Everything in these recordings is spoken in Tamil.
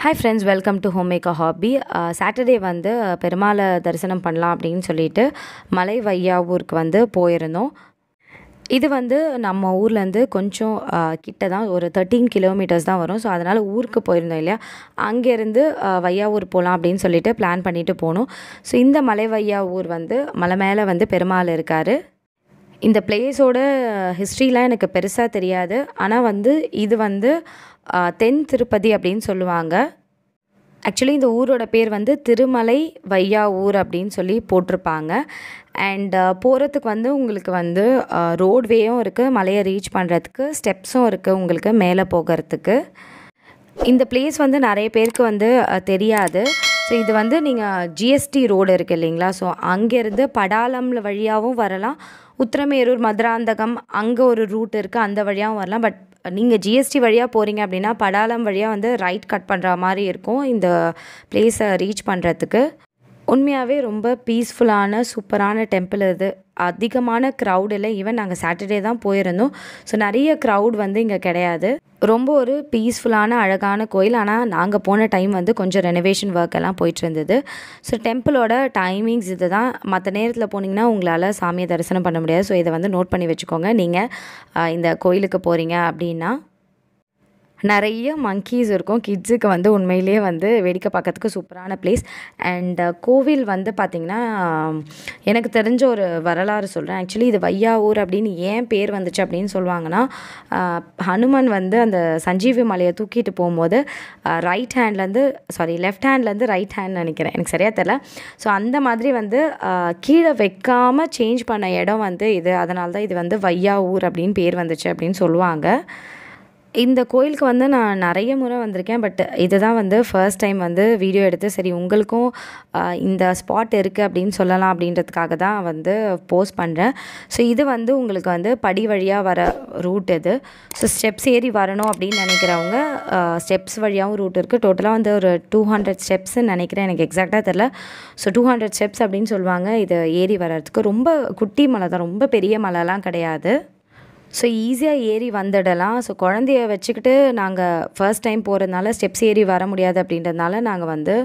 hi friends welcome to home make a hobby Saturday வந்து பெருமாளை தரிசனம் பண்ணலாம் அப்படின்னு சொல்லிட்டு மலை வையாவூருக்கு வந்து போயிருந்தோம் இது வந்து நம்ம ஊர்லேருந்து கொஞ்சம் அஹ், கிட்ட தான் ஒரு தேர்ட்டீன் கிலோமீட்டர்ஸ் தான் வரும் ஸோ அதனால் ஊருக்கு போயிருந்தோம் இல்லையா அங்கேருந்து அஹ், வையாவூர் போகலாம் அப்படின்னு சொல்லிட்டு பிளான் பண்ணிட்டு போனோம் ஸோ இந்த மலை வையாவூர் வந்து மலை மேலே வந்து பெருமாள் இருக்கார் இந்த பிளேஸோட ஹிஸ்ட்ரிலாம் எனக்கு பெருசாக தெரியாது ஆனால் வந்து இது வந்து அஹ், தென் திருப்பதி அப்படின்னு சொல்லுவாங்க ஆக்சுவலி இந்த ஊரோட பேர் வந்து திருமலை வையாவூர் அப்படின்னு சொல்லி போட்டிருப்பாங்க அண்ட் போகிறதுக்கு வந்து உங்களுக்கு வந்து ரோட்வேயும் இருக்குது மலையை ரீச் பண்ணுறதுக்கு ஸ்டெப்ஸும் இருக்குது உங்களுக்கு மேலே போகிறதுக்கு இந்த பிளேஸ் வந்து நிறைய பேருக்கு வந்து அஹ், தெரியாது ஸோ இது வந்து நீங்கள் ஜிஎஸ்டி ரோடு இருக்குது இல்லைங்களா ஸோ அங்கேருந்து படாலம்ல வழியாகவும் வரலாம் உத்திரமேரூர் மதுராந்தகம் அங்கே ஒரு ரூட் இருக்குது அந்த வழியாகவும் வரலாம் பட் நீங்கள் ஜிஎஸ்டி வழியாக போகிறீங்க அப்படின்னா படாலம் வழியாக வந்து ரைட் கட் பண்ணுற மாதிரி இருக்கும் இந்த பிளேஸை ரீச் பண்ணுறதுக்கு உண்மையாகவே ரொம்ப பீஸ்ஃபுல்லான சூப்பரான டெம்பிள் இது அதிகமான க்ரௌட் இல்லை ஈவன் நாங்கள் சாட்டர்டே தான் போயிருந்தோம் ஸோ நிறைய க்ரௌட் வந்து இங்கே கிடையாது ரொம்ப ஒரு பீஸ்ஃபுல்லான அழகான கோயில் ஆனால் நாங்கள் போன டைம் வந்து கொஞ்சம் ரெனோவேஷன் ஒர்க் எல்லாம் போயிட்டு இருந்தது ஸோ டெம்பிளோட டைமிங்ஸ் இது தான் மற்ற நேரத்தில் போனீங்கன்னா உங்களால் சாமியை தரிசனம் பண்ண முடியாது ஸோ இதை வந்து நோட் பண்ணி வச்சுக்கோங்க நீங்கள் இந்த கோயிலுக்கு போகிறீங்க அப்படின்னா நிறைய மங்கீஸ் இருக்கும் கிட்ஸுக்கு வந்து உண்மையிலேயே வந்து வேடிக்கை பார்க்கறதுக்கு சூப்பரான பிளேஸ் அண்ட் கோவில் வந்து பார்த்திங்கன்னா எனக்கு தெரிஞ்ச ஒரு வரலாறு சொல்கிறேன் ஆக்சுவலி இது வையாவூர் அப்படின்னு ஏன் பேர் வந்துச்சு அப்படின்னு சொல்லுவாங்கன்னா ஆஹ், ஹனுமன் வந்து அந்த சஞ்சீவி மலையை தூக்கிட்டு போகும்போது ரைட் ஹேண்ட்லேருந்து சாரி லெஃப்ட் ஹேண்ட்லேருந்து ரைட் ஹேண்ட் நினைக்கிறேன் எனக்கு சரியாக தெரில ஸோ அந்த மாதிரி வந்து ஆஹ், கீழே வைக்காமல் சேஞ்ச் பண்ண இடம் வந்து இது அதனால தான் இது வந்து வையாவூர் அப்படின்னு பேர் வந்துச்சு அப்படின்னு சொல்லுவாங்க இந்த கோயிலுக்கு வந்து நான் நிறைய முறை வந்திருக்கேன் பட் இதுதான் வந்து ஃபர்ஸ்ட் டைம் வந்து வீடியோ எடுத்து சரி உங்களுக்கும் ஆஹ், இந்த ஸ்பாட் இருக்குது அப்படின்னு சொல்லலாம் அப்படின்றதுக்காக தான் வந்து போஸ்ட் பண்ணுறேன் ஸோ இது வந்து உங்களுக்கு வந்து படி வழியாக வர ரூட் இது ஸோ ஸ்டெப்ஸ் ஏறி வரணும் அப்படின்னு நினைக்கிறவங்க ஸ்டெப்ஸ் வழியாகவும் ரூட் இருக்குது டோட்டலாக வந்து ஒரு டூ ஹண்ட்ரட் ஸ்டெப்ஸ்ன்னு நினைக்கிறேன் எனக்கு எக்ஸாக்டாக தெரில ஸோ டூ ஹண்ட்ரட் ஸ்டெப்ஸ் அப்படின்னு சொல்லுவாங்க இது ஏறி வர்றதுக்கு ரொம்ப குட்டி மலை தான் ரொம்ப பெரிய மலைலாம் கிடையாது ஸோ ஈஸியாக ஏறி வந்துடலாம் ஸோ குழந்தைய வச்சுக்கிட்டு நாங்கள் ஃபர்ஸ்ட் டைம் போகிறதுனால ஸ்டெப்ஸ் ஏறி வர முடியாது அப்படின்றதுனால நாங்கள் வந்து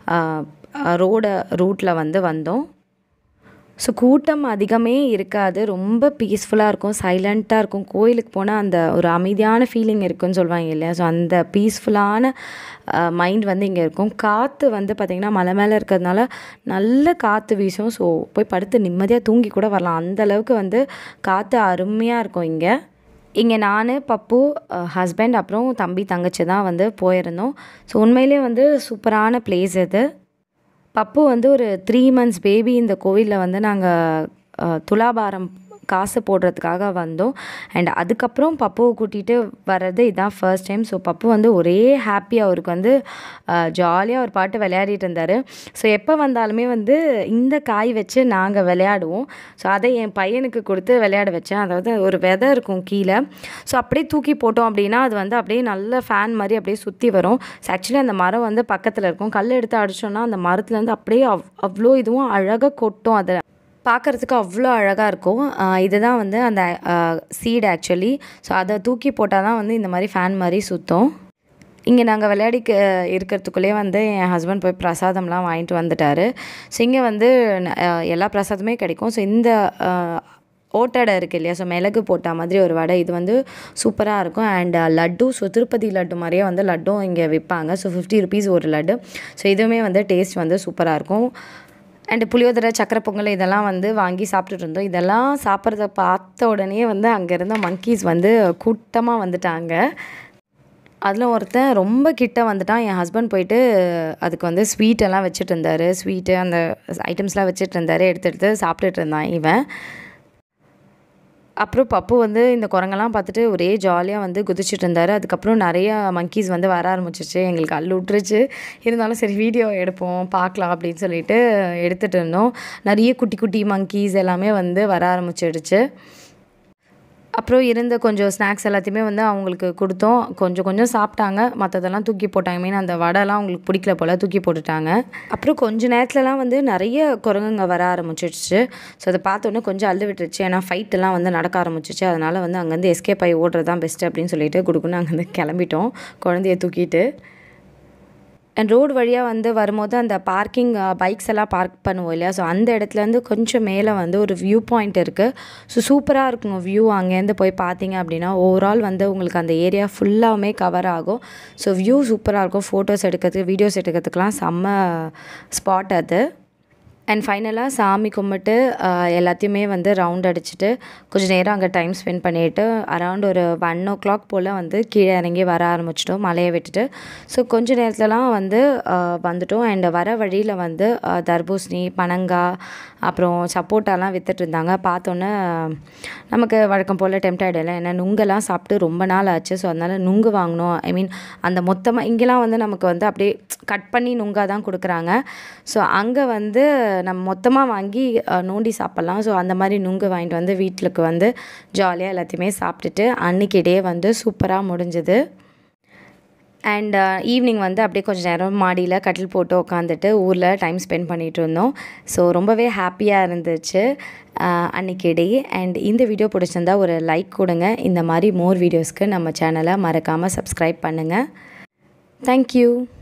ரோட ரூட்டில் வந்து வந்தோம் ஸோ கூட்டம் அதிகமே இருக்காது ரொம்ப பீஸ்ஃபுல்லாக இருக்கும் சைலண்ட்டாக இருக்கும் கோயிலுக்கு போனால் அந்த ஒரு அமைதியான ஃபீலிங் இருக்குன்னு சொல்லுவாங்க இல்லையா ஸோ அந்த பீஸ்ஃபுல்லான மைண்ட் வந்து இங்கே இருக்கும் காற்று வந்து பார்த்திங்கன்னா மலை மேலே இருக்கிறதுனால நல்ல காற்று வீசும் ஸோ போய் படுத்து நிம்மதியாக தூங்கி கூட வரலாம் அந்த அளவுக்கு வந்து காற்று அருமையாக இருக்கும் இங்கே இங்கே நான் பப்பு ஹஸ்பண்ட் அப்புறம் தம்பி தங்கச்சி தான் வந்து போயிருந்தோம் ஸோ உண்மையிலே வந்து சூப்பரான பிளேஸ் இது பப்பு வந்து ஒரு த்ரீ மந்த்ஸ் பேபி இந்த கோவிலில் வந்து நாங்கள் துலாபாரம் காசு போடுறதுக்காக வந்தோம் அண்ட் அதுக்கப்புறம் பப்புவை கூட்டிகிட்டு வர்றது இதான் ஃபர்ஸ்ட் டைம் ஸோ பப்பு வந்து ஒரே ஹாப்பி அவருக்கு வந்து ஜாலியாக ஒரு பாட்டு விளையாடிட்டு இருந்தார் ஸோ எப்போ வந்தாலுமே வந்து இந்த காய் வச்சு நாங்கள் விளையாடுவோம் ஸோ அதை என் பையனுக்கு கொடுத்து விளையாட வச்சேன் அதாவது ஒரு விதை இருக்கும் கீழே ஸோ அப்படியே தூக்கி போட்டோம் அப்படின்னா அது வந்து அப்படியே நல்ல ஃபேன் மாதிரி அப்படியே சுற்றி வரும் ஸோ ஆக்சுவலி அந்த மரம் வந்து பக்கத்தில் இருக்கும் கல் எடுத்து அடிச்சோன்னா அந்த மரத்துலேருந்து அப்படியே அவ் அவ்வளோ இதுவும் அழகாக கொட்டும் அதை பார்க்குறதுக்கு அவ்வளோ அழகாக இருக்கும் ஆஹ் இதுதான் வந்து அந்த சீடு ஆக்சுவலி ஸோ அதை தூக்கி போட்டால் தான் வந்து இந்த மாதிரி ஃபேன் மாதிரி சுற்றும் இங்கே நாங்கள் விளையாடிக்க இருக்கிறதுக்குள்ளே வந்து என் ஹஸ்பண்ட் போய் பிரசாதம்லாம் வாங்கிட்டு வந்துட்டார் ஸோ இங்கே வந்து ந- ஆஹ் எல்லா பிரசாதமே கிடைக்கும் ஸோ இந்த ஆஹ், ஓட்டடை இருக்குது இல்லையா ஸோ மிளகு போட்ட மாதிரி ஒரு வடை இது வந்து சூப்பராக இருக்கும் அண்ட் லட்டு ஸோ திருப்பதி லட்டு மாதிரியே வந்து லட்டும் இங்கே விற்பாங்க ஸோ ஃபிஃப்டி ருபீஸ் ஒரு லட்டு ஸோ இதுவுமே வந்து டேஸ்ட் வந்து சூப்பராக இருக்கும் அண்டு புளியோதரை சக்கரை பொங்கல் இதெல்லாம் வந்து வாங்கி சாப்பிட்டுட்டு இருந்தோம் இதெல்லாம் சாப்பிட்றத பார்த்த உடனே வந்து அங்கே இருந்த monkeys வந்து கூட்டமாக வந்துட்டாங்க அதில் ஒருத்தன் ரொம்ப கிட்ட வந்துட்டான் என் ஹஸ்பண்ட் போயிட்டு அதுக்கு வந்து ஸ்வீட் எல்லாம் வச்சுட்டு இருந்தார் ஸ்வீட்டு அந்த ஐட்டம்ஸ்லாம் வச்சுட்டு இருந்தார் எடுத்து எடுத்து சாப்பிட்டுட்டு இருந்தான் இவன் அப்புறம் பப்பு வந்து இந்த குரங்கெல்லாம் பார்த்துட்டு ஒரே ஜாலியாக வந்து குதிச்சிட்டு இருந்தார் அதுக்கப்புறம் நிறைய மங்கீஸ் வந்து வர ஆரம்பிச்சிச்சு எங்களுக்கு அள்ளு விட்டுருச்சு இருந்தாலும் சரி வீடியோ எடுப்போம் பார்க்கலாம் அப்படின்னு சொல்லிட்டு எடுத்துகிட்டு இருந்தோம் நிறைய குட்டி குட்டி மங்கீஸ் எல்லாமே வந்து வர ஆரம்பிச்சிடுச்சு அப்புறம் இருந்த கொஞ்சம் ஸ்நாக்ஸ் எல்லாத்தையுமே வந்து அவங்களுக்கு கொடுத்தோம் கொஞ்சம் கொஞ்சம் சாப்பிட்டாங்க மற்றதெல்லாம் தூக்கி போட்டாங்க மீன் அந்த வடைலாம் அவங்களுக்கு பிடிக்கல போல் தூக்கி போட்டுட்டாங்க அப்புறம் கொஞ்ச நேரத்துலலாம் வந்து நிறைய குரங்குங்க வர ஆரம்பிச்சிடுச்சு ஸோ அதை பார்த்தோன்னே கொஞ்சம் அள்ளு விட்டுருச்சு ஏன்னா fight எல்லாம் வந்து நடக்க ஆரம்பிச்சிச்சு அதனால் வந்து அங்கேருந்து எஸ்கேப் ஆகி ஓடுறது தான் பெஸ்ட்டு அப்படின்னு சொல்லிட்டு கொடுக்குன்னு அங்கேருந்து கிளம்பிட்டோம் குழந்தைய தூக்கிட்டு அண்ட் ரோடு வழியாக வந்து வரும்போது அந்த பார்க்கிங் பைக்ஸ் எல்லாம் பார்க் பண்ணுவோம் இல்லையா ஸோ அந்த இடத்துலேருந்து கொஞ்சம் மேலே வந்து ஒரு வியூ பாயிண்ட் இருக்குது ஸோ சூப்பராக இருக்குங்க வியூ அங்கேருந்து போய் பார்த்தீங்க அப்படின்னா ஓவரால் வந்து உங்களுக்கு அந்த ஏரியா ஃபுல்லாகவுமே கவர் ஆகும் ஸோ வியூ சூப்பராக இருக்கும் ஃபோட்டோஸ் எடுக்கிறதுக்கு வீடியோஸ் எடுக்கிறதுக்கெலாம் செம்ம ஸ்பாட் அது அண்ட் ஃபைனலாக சாமி கும்பிட்டு ஆஹ், எல்லாத்தையுமே வந்து ரவுண்ட் அடிச்சுட்டு கொஞ்சம் நேரம் அங்கே டைம் ஸ்பெண்ட் பண்ணிவிட்டு அரவுண்ட் ஒரு ஒன் ஓ கிளாக் போல் வந்து கீழே இறங்கி வர ஆரம்பிச்சிட்டோம் மலையை விட்டுட்டு ஸோ கொஞ்ச நேரத்துலலாம் வந்து ஆஹ், வந்துட்டோம் அண்ட் வர வழியில் வந்து ஆஹ், தர்பூசணி பனங்காய் அப்புறம் சப்போட்டாலாம் வித்துட்டு இருந்தாங்க பார்த்தோன்னே நமக்கு வழக்கம் போல் டெம்ட் ஆகிடல ஏன்னா நுங்கெல்லாம் சாப்பிட்டு ரொம்ப நாள் ஆச்சு ஸோ அதனால் நுங்கு வாங்கினோம் ஐ மீன் அந்த மொத்தமாக இங்கெல்லாம் வந்து நமக்கு வந்து அப்படியே கட் பண்ணி நுங்காக தான் கொடுக்குறாங்க ஸோ அங்கே வந்து நம்ம மொத்தமாக வாங்கி அஹ், நோண்டி சாப்பிட்லாம் ஸோ அந்த மாதிரி நுங்கு வாங்கிட்டு வந்து வீட்டுக்கு வந்து ஜாலியாக எல்லாத்தையுமே சாப்பிட்டுட்டு அன்னைக்கு டே வந்து சூப்பராக முடிஞ்சுது அண்ட் ஈவினிங் வந்து அப்படியே கொஞ்சம் நேரம் மாடியில் கட்டில் போட்டு உட்காந்துட்டு ஊரில் டைம் ஸ்பெண்ட் பண்ணிகிட்டு இருந்தோம் ஸோ ரொம்பவே ஹாப்பியாக இருந்துச்சு அஹ், அன்னைக்கு டே அண்ட் இந்த வீடியோ பிடிச்சிருந்தா ஒரு லைக் கொடுங்க இந்த மாதிரி மோர் வீடியோஸ்க்கு நம்ம சேனலை மறக்காமல் சப்ஸ்கிரைப் பண்ணுங்கள் தேங்க்யூ